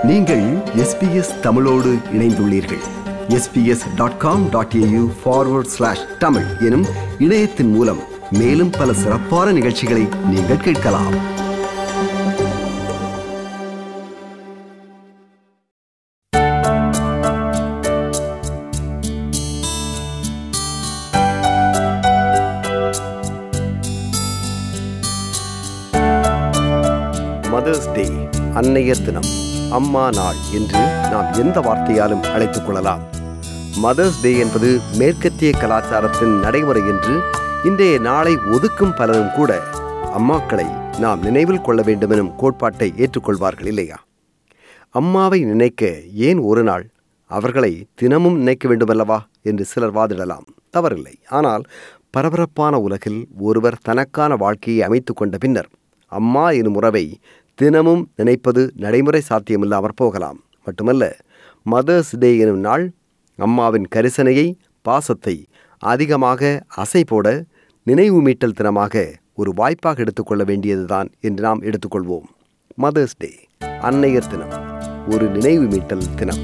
நீங்கள் எஸ்பிஎஸ் தமிழோடு இணைந்துள்ளீர்கள் SBS dot com dot AU forward slash Tamil எனும் இணையத்தின் மூலம் மேலும் பல சிறப்பான நிகழ்ச்சிகளை நீங்கள் கேட்கலாம் மதர்ஸ் டே அன்னையர் தினம் அம்மா நாள் என்று நாம் எந்த வார்த்தையாலும் அழைத்துக் கொள்ளலாம் மதர்ஸ் டே என்பது மேற்கத்திய கலாச்சாரத்தின் நடைமுறை என்று இன்றைய நாளை ஒதுக்கும் பலரும் கூட அம்மாக்களை நாம் நினைவில் கொள்ள வேண்டுமெனும் கோட்பாட்டை ஏற்றுக்கொள்வார்கள் இல்லையா அம்மாவை நினைக்க ஏன் ஒரு நாள் அவர்களை தினமும் நினைக்க வேண்டுமல்லவா என்று சிலர் வாதிடலாம் தவறில்லை ஆனால் பரபரப்பான உலகில் ஒருவர் தனக்கான வாழ்க்கையை அமைத்துக் கொண்ட பின்னர் அம்மா எனும் உறவை தினமும் நினைப்பது நடைமுறை சாத்தியமில்லாமற் போகலாம் மட்டுமல்ல மதர்ஸ் டே எனும் நாள் அம்மாவின் கரிசனையை பாசத்தை அதிகமாக அசை போட நினைவு மீட்டல் தினமாக ஒரு வாய்ப்பாக எடுத்துக்கொள்ள வேண்டியதுதான் என்று நாம் எடுத்துக்கொள்வோம் மதர்ஸ் டே அன்னையர் தினம் ஒரு நினைவு மீட்டல் தினம்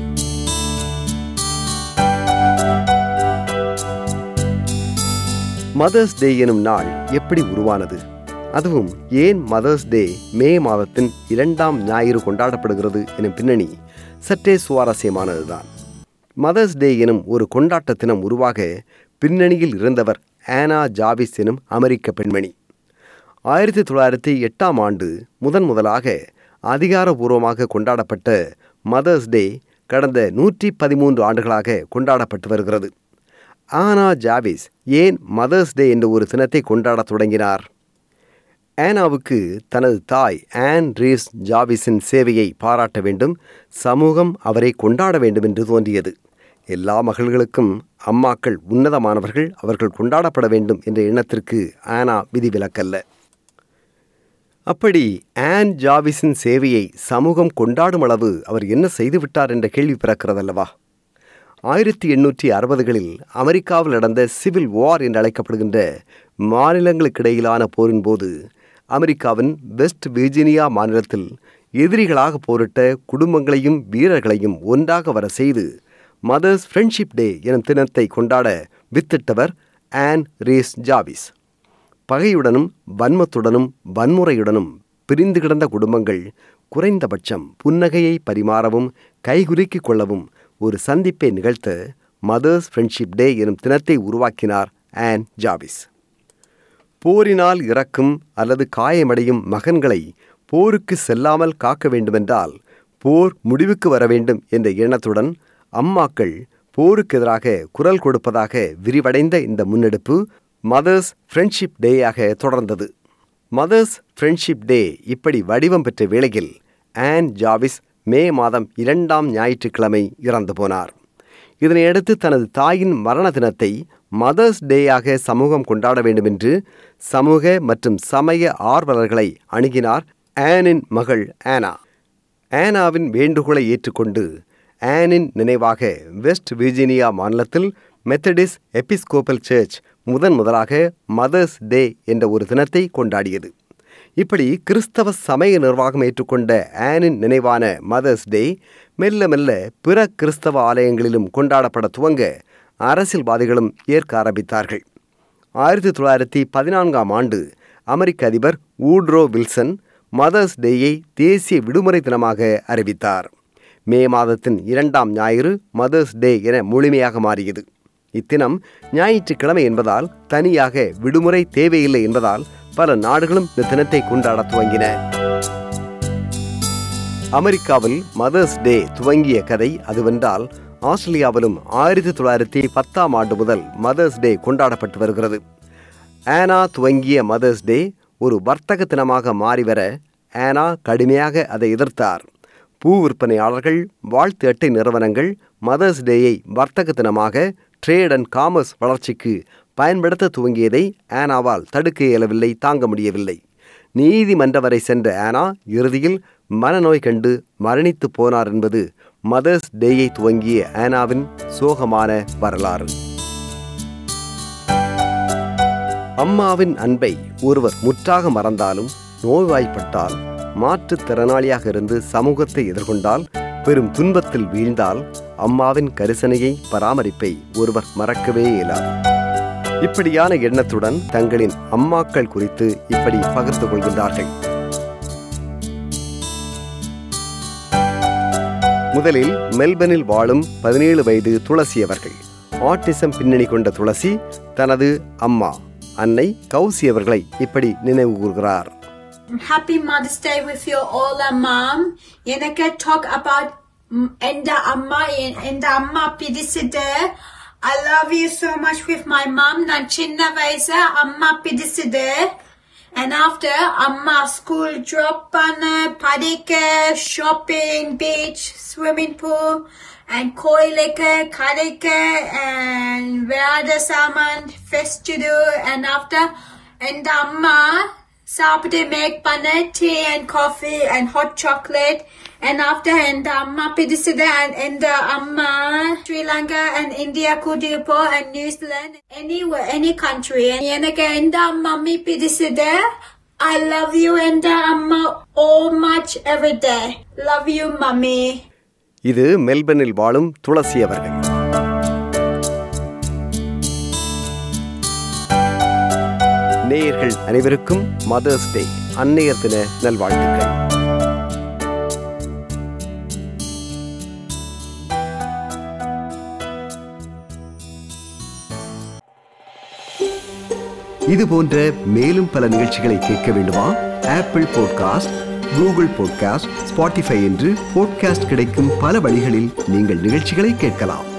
மதர்ஸ் டே எனும் நாள் எப்படி உருவானது அதுவும் ஏன் மதர்ஸ் டே மே மாதத்தின் இரண்டாம் ஞாயிறு கொண்டாடப்படுகிறது எனும் பின்னணி சற்றே சுவாரஸ்யமானதுதான் மதர்ஸ் டே எனும் ஒரு கொண்டாட்ட தினம் உருவாக பின்னணியில் இருந்தவர் ஆனா ஜாவிஸ் எனும் அமெரிக்க பெண்மணி ஆயிரத்தி தொள்ளாயிரத்தி எட்டாம் ஆண்டு முதன் முதலாக அதிகாரபூர்வமாக கொண்டாடப்பட்ட மதர்ஸ் டே கடந்த நூற்றி பதிமூன்று ஆண்டுகளாக கொண்டாடப்பட்டு வருகிறது ஆனா ஜாவிஸ் ஏன் மதர்ஸ் டே என்ற ஒரு தினத்தை கொண்டாடத் தொடங்கினார் ஆனாவுக்கு தனது தாய் ஆன் ரீஸ் ஜாவிஸின் சேவையை பாராட்ட வேண்டும் சமூகம் அவரை கொண்டாட வேண்டும் என்று தோன்றியது எல்லா மகள்களுக்கும் அம்மாக்கள் உன்னதமானவர்கள் அவர்கள் கொண்டாடப்பட வேண்டும் என்ற எண்ணத்திற்கு ஆனா விதிவிலக்கல்ல அப்படி ஆன் ஜாவிஸின் சேவையை சமூகம் கொண்டாடும் அளவு அவர் என்ன செய்துவிட்டார் என்ற கேள்வி பிறக்கிறதல்லவா ஆயிரத்தி எண்ணூற்றி அறுபதுகளில் அமெரிக்காவில் நடந்த சிவில் வார் என்று அழைக்கப்படுகின்ற மாநிலங்களுக்கிடையிலான போரின் போது அமெரிக்காவின் வெஸ்ட் விர்ஜீனியா மாநிலத்தில் எதிரிகளாக போரிட்ட குடும்பங்களையும் வீரர்களையும் ஒன்றாக வர செய்து மதர்ஸ் ஃப்ரெண்ட்ஷிப் டே எனும் தினத்தை கொண்டாட வித்திட்டவர் ஆன் ரீஸ் ஜாவிஸ் பகையுடனும் வன்மத்துடனும் வன்முறையுடனும் பிரிந்து கிடந்த குடும்பங்கள் குறைந்தபட்சம் புன்னகையை பரிமாறவும் கைகுலுக்கிக் கொள்ளவும் ஒரு சந்திப்பை நிகழ்த்த மதர்ஸ் ஃப்ரெண்ட்ஷிப் டே எனும் தினத்தை உருவாக்கினார் ஆன் ஜாவிஸ் போரினால் இறக்கும் அல்லது காயமடையும் மகன்களை போருக்கு செல்லாமல் காக்க வேண்டுமென்றால் போர் முடிவுக்கு வர வேண்டும் என்ற எண்ணத்துடன் அம்மாக்கள் போருக்கு எதிராக குரல் கொடுப்பதாக விரிவடைந்த இந்த முன்னெடுப்பு மதர்ஸ் ஃப்ரெண்ட்ஷிப் டேயாக தொடர்ந்தது மதர்ஸ் ஃப்ரெண்ட்ஷிப் டே இப்படி வடிவம் பெற்ற வேளையில் ஆன் ஜாவிஸ் மே மாதம் இரண்டாம் ஞாயிற்றுக்கிழமை இறந்து போனார் இதனையடுத்து தனது தாயின் மரண தினத்தை மதர்ஸ் டேயாக சமூகம் கொண்டாட வேண்டும் என்று சமூக மற்றும் சமய ஆர்வலர்களை அணுகினார் ஆனின் மகள் ஆனா ஆனாவின் வேண்டுகோளை ஏற்றுக்கொண்டு ஆனின் நினைவாக வெஸ்ட் விர்ஜீனியா மாநிலத்தில் மெத்தடிஸ் எபிஸ்கோப்பல் சர்ச் முதன் முதலாக மதர்ஸ் டே என்ற ஒரு தினத்தை கொண்டாடியது இப்படி கிறிஸ்தவ சமய நிர்வாகம் ஏற்றுக்கொண்ட ஆனின் நினைவான மதர்ஸ் டே மெல்ல மெல்ல பிற கிறிஸ்தவ ஆலயங்களிலும் கொண்டாடப்பட துவங்க அரசியல்வாதிகளும் ஏற்க ஆரம்பித்தார்கள் ஆயிரத்தி தொள்ளாயிரத்தி பதினான்காம் ஆண்டு அமெரிக்க அதிபர் ஊட்ரோ வில்சன் மதர்ஸ் டேயை தேசிய விடுமுறை தினமாக அறிவித்தார் மே மாதத்தின் இரண்டாம் ஞாயிறு மதர்ஸ் டே என முழுமையாக மாறியது இத்தினம் ஞாயிற்றுக்கிழமை என்பதால் தனியாக விடுமுறை தேவையில்லை என்பதால் பல நாடுகளும் இந்த தினத்தை கொண்டாட துவங்கின அமெரிக்காவில் மதர்ஸ் டே துவங்கிய கதை அதுவென்றால் ஆஸ்திரேலியாவிலும் ஆயிரத்தி தொள்ளாயிரத்தி பத்தாம் ஆண்டு முதல் மதர்ஸ் டே கொண்டாடப்பட்டு வருகிறது ஆனா துவங்கிய மதர்ஸ் டே ஒரு வர்த்தக தினமாக மாறி வர ஆனா கடுமையாக அதை எதிர்த்தார் பூ விற்பனையாளர்கள் வாழ்த்து அட்டை நிறுவனங்கள் மதர்ஸ் டேயை வர்த்தக தினமாக ட்ரேட் அண்ட் காமர்ஸ் வளர்ச்சிக்கு பயன்படுத்த துவங்கியதை ஆனாவால் தடுக்க இயலவில்லை தாங்க முடியவில்லை நீதிமன்ற வரை சென்ற ஆனா இறுதியில் மனநோய் கண்டு மரணித்து போனார் என்பது மதர்ஸ் டேயை துவங்கிய ஆனாவின் சோகமான வரலாறு அம்மாவின் அன்பை ஒருவர் முற்றாக மறந்தாலும் நோய்வாய்ப்பட்டால் மாற்றுத்திறனாளியாக இருந்து சமூகத்தை எதிர்கொண்டால் பெரும் துன்பத்தில் வீழ்ந்தால் அம்மாவின் கரிசனையை பராமரிப்பை ஒருவர் மறக்கவே இயலாது இப்படியான எண்ணத்துடன் தங்களின் அம்மாக்கள் குறித்து இப்படி பகிர்ந்து கொள்கின்றார்கள் முதலில் மெல்பனில் வாழும் பதினேழு வயது துளசி அவர்கள் ஆட்டிசம் பின்னணி கொண்ட துளசி தனது அம்மா அன்னை கௌசி அவர்களை இப்படி நினைவு கூறுகிறார் Happy Mother's Day with you all, uh, Mom. எனக்கு talk about mm, எந்த அம்மா என்- எந்த அம்மா பிடிச்சது I love you so much with my mom. நான் சின்ன வயசு அம்மா பிடிச்சது And after அம்மா school drop பண்ண படிக்க shopping beach swimming pool and கோயிலுக்கு கடைக்கு and விளையாட சாமான் festival and after எந்த அம்மா சாப்பிட்டு மேக் பண்ண tea and coffee and hot chocolate and after இந்த அம்மா பிடிச்சது அண்ட் இந்த அம்மா ஸ்ரீலங்கா அண்ட் இந்தியா கூட்டிட்டு போ and New Zealand any any country எனக்கு இந்த மம்மி பிடிச்சது ஐ லவ் யூ இந்த அம்மா oh much every day love you mummy இது மெல்பனில் வாழும் துளசி அவர்கள் நேயர்கள் அனைவருக்கும் மதர்ஸ் டே அன்னையர் தின நல்வாழ்த்துக்கள் இது போன்ற மேலும் பல நிகழ்ச்சிகளை கேட்க வேண்டுமா Apple podcast Google podcast Spotify என்று பாட்காஸ்ட் கிடைக்கும் பல வழிகளில் நீங்கள் நிகழ்ச்சிகளை கேட்கலாம்